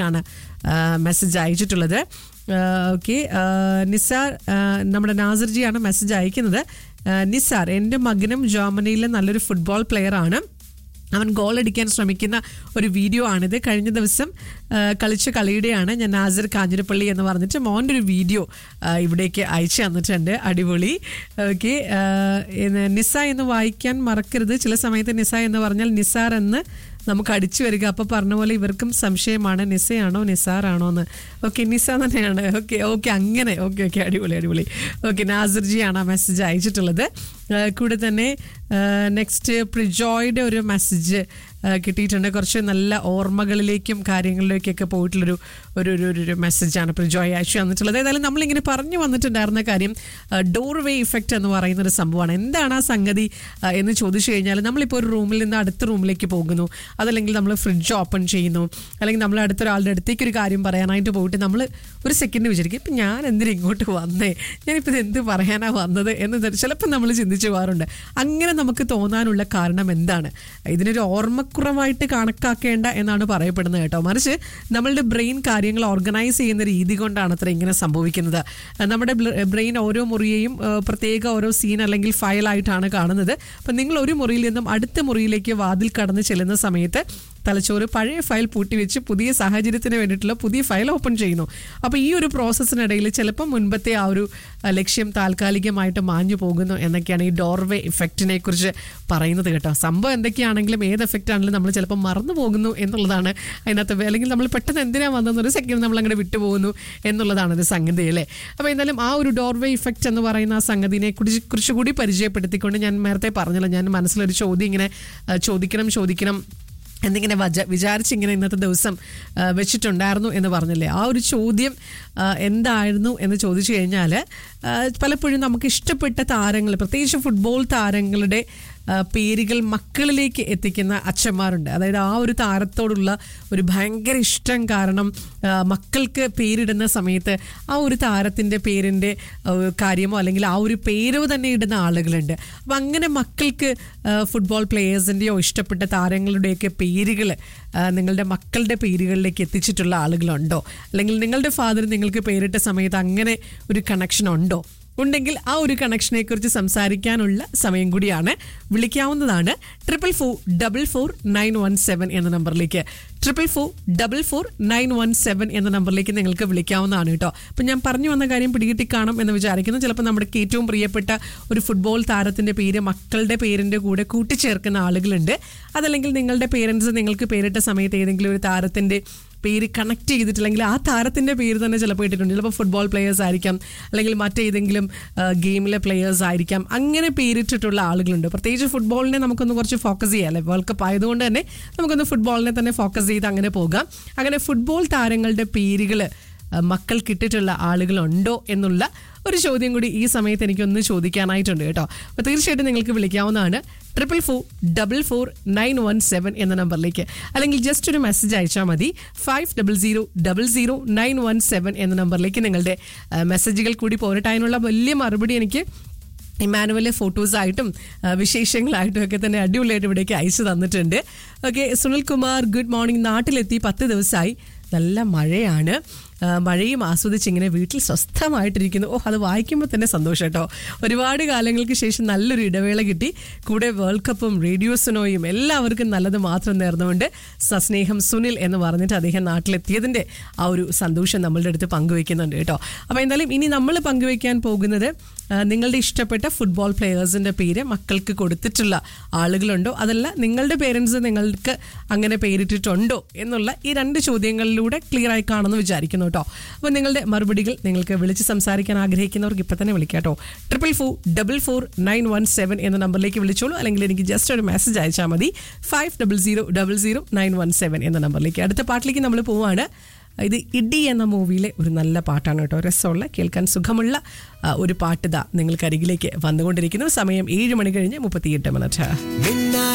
ആണ് message അയച്ചിട്ടുള്ളത് okay Nisar ആ, നമ്മുടെ നാസർജിയാണ് മെസ്സേജ് അയക്കുന്നത് ആ, നിസാർ എൻ്റെ മകനും ജർമ്മനിയിലെ നല്ലൊരു ഫുട്ബോൾ പ്ലെയർ ആണ് അവൻ ഗോൾ അടിക്കാൻ ശ്രമിക്കുന്ന ഒരു വീഡിയോ ആണിത് കഴിഞ്ഞ ദിവസം ആ, കളിച്ച കളിയുടെയാണ് ഞാൻ നാസർ കാഞ്ഞിരപ്പള്ളി എന്ന് പറഞ്ഞിട്ട് മോൻ്റെ ഒരു വീഡിയോ ആ, ഇവിടേക്ക് അയച്ചു തന്നിട്ടുണ്ട് അടിപൊളി ഓക്കെ നിസ എന്ന് വായിക്കാൻ മറക്കരുത് ചില സമയത്ത് നിസ എന്ന് പറഞ്ഞാൽ നിസാർ എന്ന് നമുക്ക് അടിച്ചു വരിക അപ്പോൾ പറഞ്ഞ പോലെ ഇവർക്കും സംശയമാണ് നിസയാണോ നിസാറാണോ എന്ന് ഓക്കെ നിസ തന്നെയാണ് ഓക്കെ ഓക്കെ അങ്ങനെ ഓക്കെ ഓക്കെ അടിപൊളി അടിപൊളി ഓക്കെ നാസർജിയാണ് ആ മെസ്സേജ് അയച്ചിട്ടുള്ളത് ആ, കൂടെ തന്നെ നെക്സ്റ്റ് പ്രിജോയുടെ ഒരു മെസ്സേജ് കിട്ടിയിട്ടുണ്ട് കുറച്ച് നല്ല ഓർമ്മകളിലേക്കും കാര്യങ്ങളിലേക്കൊക്കെ പോയിട്ടുള്ളൊരു ഒരു ഒരു ഒരു- ഒരു മെസ്സേജാണ് പ്രിജോയ് അയച്ചു തന്നിട്ടുള്ളത് ഏതായാലും നമ്മളിങ്ങനെ പറഞ്ഞു വന്നിട്ടുണ്ടായിരുന്ന കാര്യം ഡോർ വേ ഇഫക്റ്റ് എന്ന് പറയുന്ന ഒരു സംഭവമാണ് എന്താണ് ആ സംഗതി ആ, എന്ന് ചോദിച്ചു കഴിഞ്ഞാൽ നമ്മളിപ്പോൾ ഒരു റൂമിൽ നിന്ന് അടുത്ത റൂമിലേക്ക് പോകുന്നു അതല്ലെങ്കിൽ നമ്മൾ ഫ്രിഡ്ജ് ഓപ്പൺ ചെയ്യുന്നു അല്ലെങ്കിൽ നമ്മൾ അടുത്തൊരാളുടെ അടുത്തേക്ക് ഒരു കാര്യം പറയാനായിട്ട് പോയിട്ട് നമ്മൾ ഒരു സെക്കൻഡ് വിചാരിക്കും ഇപ്പം ഞാൻ എന്തിനാ ഇങ്ങോട്ട് വന്നേ ഞാനിപ്പോൾ ഇത് എന്ത് പറയാനാ വന്നത് എന്ന് ചിലപ്പോൾ നമ്മൾ ചിന്തിച്ചു പോകാറുണ്ട് അങ്ങനെ നമുക്ക് തോന്നാനുള്ള കാരണം എന്താണ് ഇതിനൊരു ഓർമ്മക്കുറവായിട്ട് കണക്കാക്കേണ്ട എന്നാണ് പറയപ്പെടുന്നത് കേട്ടോ മറിച്ച് നമ്മളുടെ ബ്രെയിൻ കാര്യങ്ങൾ ഓർഗനൈസ് ചെയ്യുന്ന രീതി കൊണ്ടാണ് അത്ര ഇങ്ങനെ സംഭവിക്കുന്നത് നമ്മുടെ ബ്രെയിൻ ഓരോ മുറിയെയും ആ, പ്രത്യേക ഓരോ സീൻ അല്ലെങ്കിൽ ഫയലായിട്ടാണ് കാണുന്നത് അപ്പം നിങ്ങൾ ഒരു മുറിയിൽ നിന്നും അടുത്ത മുറിയിലേക്ക് വാതിൽ കടന്ന് ചെല്ലുന്ന സമയത്ത് തലച്ചോറ് പഴയ ഫയൽ പൂട്ടിവെച്ച് പുതിയ സാഹചര്യത്തിന് വേണ്ടിയിട്ടുള്ള പുതിയ ഫയൽ ഓപ്പൺ ചെയ്യുന്നു അപ്പോൾ ഈ ഒരു പ്രോസസ്സിനിടയിൽ ചിലപ്പോൾ മുൻപത്തെ ആ ഒരു ആ, ലക്ഷ്യം താൽക്കാലികമായിട്ട് മാഞ്ഞു പോകുന്നു എന്നൊക്കെയാണ് ഈ ഡോർവേ ഇഫക്റ്റിനെ കുറിച്ച് പറയുന്നത് കേട്ടോ സംഭവം എന്തൊക്കെയാണെങ്കിലും ഏത് എഫക്റ്റ് ആണെങ്കിലും നമ്മൾ ചിലപ്പോൾ മറന്നു പോകുന്നു എന്നുള്ളതാണ് അതിനകത്ത് വേ- അല്ലെങ്കിൽ നമ്മൾ പെട്ടെന്ന് എന്തിനാ വന്നതെന്ന് ഒരു സെക്കൻഡ് നമ്മൾ അങ്ങനെ വിട്ടുപോകുന്നു എന്നുള്ളതാണ് ഒരു സംഗതി അല്ലേ അപ്പോൾ എന്തായാലും ആ ഒരു ഡോർവേ ഇഫക്റ്റ് എന്ന് പറയുന്ന ആ സംഗതിനെ കുറിച്ച് കുറച്ചുകൂടി പരിചയപ്പെടുത്തിക്കൊണ്ട് ഞാൻ നേരത്തെ പറഞ്ഞല്ലോ ഞാൻ മനസ്സിലൊരു ചോദ്യം ഇങ്ങനെ ആ, ചോദിക്കണം ചോദിക്കണം എന്നിങ്ങനെ വജ വിചാരിച്ചിങ്ങനെ ഇന്നത്തെ ദിവസം ആ, വെച്ചിട്ടുണ്ടായിരുന്നു എന്ന് പറഞ്ഞില്ലേ ആ ഒരു ചോദ്യം ആ, എന്തായിരുന്നു എന്ന് ചോദിച്ചു കഴിഞ്ഞാൽ ആ, പലപ്പോഴും നമുക്ക് ഇഷ്ടപ്പെട്ട താരങ്ങൾ പ്രത്യേകിച്ച് ഫുട്ബോൾ താരങ്ങളുടെ ആ, പേരുകൾ മക്കളിലേക്ക് എത്തിക്കുന്ന അച്ഛന്മാരുണ്ട് അതായത് ആ ഒരു താരത്തോടുള്ള ഒരു ഭയങ്കര ഇഷ്ടം കാരണം ആ, മക്കൾക്ക് പേരിടുന്ന സമയത്ത് ആ ഒരു താരത്തിൻ്റെ പേരിൻ്റെ ആ, കാര്യമോ അല്ലെങ്കിൽ ആ ഒരു പേരോ തന്നെ ഇടുന്ന ആളുകളുണ്ട് അപ്പം അങ്ങനെ മക്കൾക്ക് ആ, ഫുട്ബോൾ പ്ലേയേഴ്സിൻ്റെയോ ഇഷ്ടപ്പെട്ട താരങ്ങളുടെയൊക്കെ പേരുകൾ നിങ്ങളുടെ മക്കളുടെ പേരുകളിലേക്ക് എത്തിച്ചിട്ടുള്ള ആളുകളുണ്ടോ അല്ലെങ്കിൽ നിങ്ങളുടെ ഫാദർ നിങ്ങൾക്ക് പേരിട്ട സമയത്ത് അങ്ങനെ ഒരു കണക്ഷൻ ഉണ്ടോ ഉണ്ടെങ്കിൽ ആ ഒരു കണക്ഷനെ കുറിച്ച് സംസാരിക്കാനുള്ള സമയം കൂടിയാണ് വിളിക്കാവുന്നതാണ് triple four double four nine one seven എന്ന നമ്പറിലേക്ക് triple four double four nine one seven എന്ന നമ്പറിലേക്ക് നിങ്ങൾക്ക് വിളിക്കാവുന്നതാണ് കേട്ടോ അപ്പം ഞാൻ പറഞ്ഞു വന്ന കാര്യം പിടികിട്ടി കാണും എന്ന് വിചാരിക്കുന്നു ചിലപ്പോൾ നമ്മുടെ ഏറ്റവും പ്രിയപ്പെട്ട ഒരു ഫുട്ബോൾ താരത്തിൻ്റെ പേര് മക്കളുടെ പേരിൻ്റെ കൂടെ കൂട്ടിച്ചേർക്കുന്ന ആളുകളുണ്ട് അതല്ലെങ്കിൽ നിങ്ങളുടെ പേരൻസ് നിങ്ങൾക്ക് പേരിട്ട സമയത്ത് ഏതെങ്കിലും ഒരു താരത്തിൻ്റെ പേര് കണക്ട് ചെയ്തിട്ടില്ലെങ്കിൽ ആ താരത്തിൻ്റെ പേര് തന്നെ ചിലപ്പോൾ ഇട്ടിട്ടുണ്ട് ചിലപ്പോൾ ഫുട്ബോൾ പ്ലെയേഴ്സ് ആയിരിക്കാം അല്ലെങ്കിൽ മറ്റേതെങ്കിലും ആ, ഗെയിമിലെ പ്ലെയേഴ്സ് ആയിരിക്കാം അങ്ങനെ പേരിട്ടിട്ടുള്ള ആളുകളുണ്ട് പ്രത്യേകിച്ച് ഫുട്ബോളിനെ നമുക്കൊന്ന് കുറച്ച് ഫോക്കസ് ചെയ്യാം അല്ലേ വേൾഡ് കപ്പ് ആയതുകൊണ്ട് തന്നെ നമുക്കൊന്ന് ഫുട്ബോളിനെ തന്നെ ഫോക്കസ് ചെയ്ത് അങ്ങനെ പോകാം അങ്ങനെ ഫുട്ബോൾ താരങ്ങളുടെ പേരുകൾ മക്കൾക്ക് ഇട്ടിട്ടുള്ള ആളുകളുണ്ടോ എന്നുള്ള ഒരു ചോദ്യം കൂടി ഈ സമയത്ത് എനിക്കൊന്ന് ചോദിക്കാനായിട്ടുണ്ട് കേട്ടോ അപ്പോൾ തീർച്ചയായിട്ടും നിങ്ങൾക്ക് വിളിക്കാവുന്നതാണ് triple four double four nine one seven എന്ന നമ്പറിലേക്ക് അല്ലെങ്കിൽ ജസ്റ്റ് ഒരു മെസ്സേജ് അയച്ചാൽ മതി five double zero double zero nine one seven എന്ന നമ്പറിലേക്ക് നിങ്ങളുടെ ആ, മെസ്സേജുകൾ കൂടി പോരട്ടെ അതിനുള്ള വലിയ മറുപടി എനിക്ക് ഇമാനുവലെ ഫോട്ടോസായിട്ടും ആ, വിശേഷങ്ങളായിട്ടും ഒക്കെ തന്നെ അടിപൊളിയായിട്ട് ഇവിടേക്ക് അയച്ചു തന്നിട്ടുണ്ട് okay Sunil Kumar good morning നാട്ടിലെത്തി പത്ത് ദിവസമായി നല്ല മഴയാണ് ആ, മഴയും ആസ്വദിച്ച് ഇങ്ങനെ വീട്ടിൽ സ്വസ്ഥമായിട്ടിരിക്കുന്നു ഓ അത് വായിക്കുമ്പോൾ തന്നെ സന്തോഷം കേട്ടോ ഒരുപാട് കാലങ്ങൾക്ക് ശേഷം നല്ലൊരു ഇടവേള കിട്ടി കൂടെ വേൾഡ് കപ്പും റേഡിയോ സുനോയും എല്ലാവർക്കും നല്ലത് മാത്രം നേർന്നുകൊണ്ട് സസ്നേഹം സുനിൽ എന്ന് പറഞ്ഞിട്ട് അദ്ദേഹം നാട്ടിലെത്തിയതിൻ്റെ ആ ഒരു സന്തോഷം നമ്മളുടെ അടുത്ത് പങ്കുവെക്കുന്നുണ്ട് കേട്ടോ അപ്പോൾ എന്തായാലും ഇനി നമ്മൾ പങ്കുവെക്കാൻ പോകുന്നത് ആ, നിങ്ങളുടെ ഇഷ്ടപ്പെട്ട ഫുട്ബോൾ പ്ലെയേഴ്സിൻ്റെ പേര് മക്കൾക്ക് കൊടുത്തിട്ടുള്ള ആളുകളുണ്ടോ അതല്ല നിങ്ങളുടെ പേരൻസ് നിങ്ങൾക്ക് അങ്ങനെ പേരിട്ടിട്ടുണ്ടോ എന്നുള്ള ഈ രണ്ട് ചോദ്യങ്ങളിലൂടെ ക്ലിയർ ആയി കാണുമെന്ന് വിചാരിക്കുന്നു കേട്ടോ അപ്പോൾ നിങ്ങളുടെ മറുപടികൾ നിങ്ങൾക്ക് വിളിച്ച് സംസാരിക്കാൻ ആഗ്രഹിക്കുന്നവർക്ക് ഇപ്പം തന്നെ വിളിക്കാം കേട്ടോ triple four double four nine one seven എന്ന നമ്പറിലേക്ക് വിളിച്ചോളൂ അല്ലെങ്കിൽ എനിക്ക് ജസ്റ്റ് ഒരു മെസ്സേജ് അയച്ചാൽ മതി five double zero double zero nine one seven എന്ന നമ്പറിലേക്ക് അടുത്ത പാട്ടിലേക്ക് നമ്മൾ പോവാണ് ഇത് ഇടി എന്ന മൂവിയിലെ ഒരു നല്ല പാട്ടാണ് കേട്ടോ രസമുള്ള കേൾക്കാൻ സുഖമുള്ള ആ, ഒരു പാട്ട് ഇതാ നിങ്ങൾക്ക് അരികിലേക്ക് വന്നുകൊണ്ടിരിക്കുന്നു സമയം ഏഴ് മണി കഴിഞ്ഞ് മുപ്പത്തിയെട്ട് മിനിറ്റ് മിന്നാ